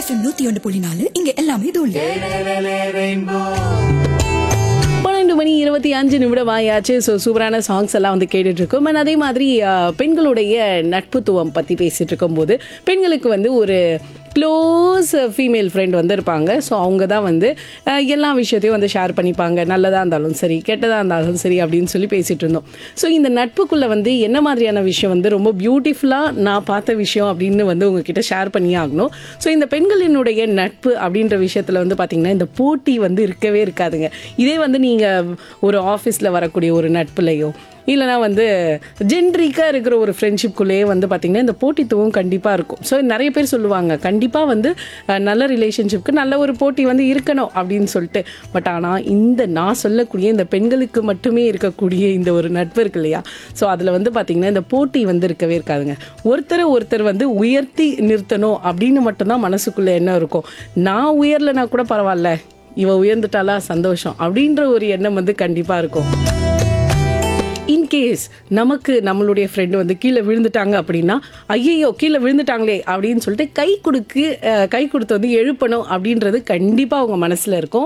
FM நூத்தி ஒன்று புள்ளி நாலு இங்க எல்லாமே தூள் பன்னெண்டு மணி இருபத்தி அஞ்சு நிமிடம் ஆயாச்சு ஸோ சூப்பரான சாங்ஸ் எல்லாம் வந்து கேட்டுட்டு இருக்கோம் And அதே மாதிரி அஹ், பெண்களுடைய நட்புத்துவம் பற்றி பேசிட்டு இருக்கும்போது பெண்களுக்கு வந்து ஒரு க்ளோஸ் ஃபீமேல் ஃப்ரெண்ட் வந்து இருப்பாங்க ஸோ அவங்க தான் வந்து அஹ், எல்லா விஷயத்தையும் வந்து ஷேர் பண்ணிப்பாங்க நல்லதாக இருந்தாலும் சரி கெட்டதாக இருந்தாலும் சரி அப்படின்னு சொல்லி பேசிட்டு இருந்தோம் ஸோ இந்த நட்புக்குள்ளே வந்து என்ன மாதிரியான விஷயம் வந்து ரொம்ப பியூட்டிஃபுல்லாக நான் பார்த்த விஷயம் அப்படின்னு வந்து உங்ககிட்ட ஷேர் பண்ணியே ஆகணும் ஸோ இந்த பெண்களினுடைய நட்பு அப்படின்ற விஷயத்தில் வந்து பார்த்திங்கன்னா இந்த போட்டி வந்து இருக்கவே இருக்காதுங்க இதே வந்து நீங்கள் ஒரு ஆஃபீஸில் வரக்கூடிய ஒரு நட்புலையோ இல்லைனா வந்து ஜென்ரிக்காக இருக்கிற ஒரு ஃப்ரெண்ட்ஷிப்குள்ளேயே வந்து பார்த்திங்கன்னா இந்த போட்டித்துவம் கண்டிப்பாக இருக்கும் ஸோ நிறைய பேர் சொல்லுவாங்க கண்டிப்பாக வந்து அஹ், நல்ல ரிலேஷன்ஷிப்க்கு நல்ல ஒரு போட்டி வந்து இருக்கணும் அப்படின்னு சொல்லிட்டு பட் ஆனால் இந்த நான் சொல்லக்கூடிய இந்த பெண்களுக்கு மட்டுமே இருக்கக்கூடிய இந்த ஒரு நட்பு இருக்கு இல்லையா ஸோ அதில் வந்து பார்த்திங்கன்னா இந்த போட்டி வந்து இருக்கவே இருக்காதுங்க ஒருத்தரை ஒருத்தர் வந்து உயர்த்தி நிறுத்தணும் அப்படின்னு மட்டும்தான் மனசுக்குள்ளே என்ன இருக்கும் நான் உயரலைனா கூட பரவாயில்ல இவ உயர்ந்துட்டாலா சந்தோஷம் அப்படின்ற ஒரு எண்ணம் வந்து கண்டிப்பாக இருக்கும் இன்கேஸ் நமக்கு நம்மளுடைய ஃப்ரெண்டு வந்து கீழே விழுந்துட்டாங்க அப்படின்னா ஐயையோ கீழே விழுந்துட்டாங்களே அப்படின்னு சொல்லிட்டு கை கொடுக்கு அஹ், கை கொடுத்து வந்து எழுப்பணும் அப்படின்றது கண்டிப்பாக அவங்க மனசில் இருக்கும்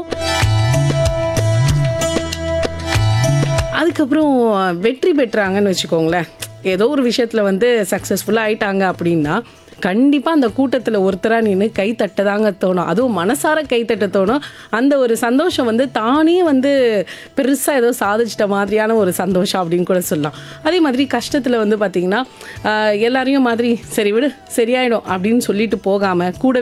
அதுக்கப்புறம் வெற்றி பெற்றாங்கன்னு வச்சுக்கோங்களேன் ஏதோ ஒரு விஷயத்தில் வந்து சக்ஸஸ்ஃபுல்லாக ஆயிட்டாங்க அப்படின்னா கண்டிப்பாக அந்த கூட்டத்தில் ஒருத்தராக நின்று கை தட்டதாங்க தோணும் அதுவும் மனசார கை தட்ட தோணும் அந்த ஒரு சந்தோஷம் வந்து தானே வந்து பெருசாக ஏதோ சாதிச்சிட்ட மாதிரியான ஒரு சந்தோஷம் அப்படின்னு கூட சொல்லலாம் அதே மாதிரி கஷ்டத்தில் வந்து பார்த்திங்கன்னா ஆஹ், எல்லாரையும் மாதிரி சரி விடு சரியாயிடும் அப்படின்னு சொல்லிட்டு போகாமல் கூட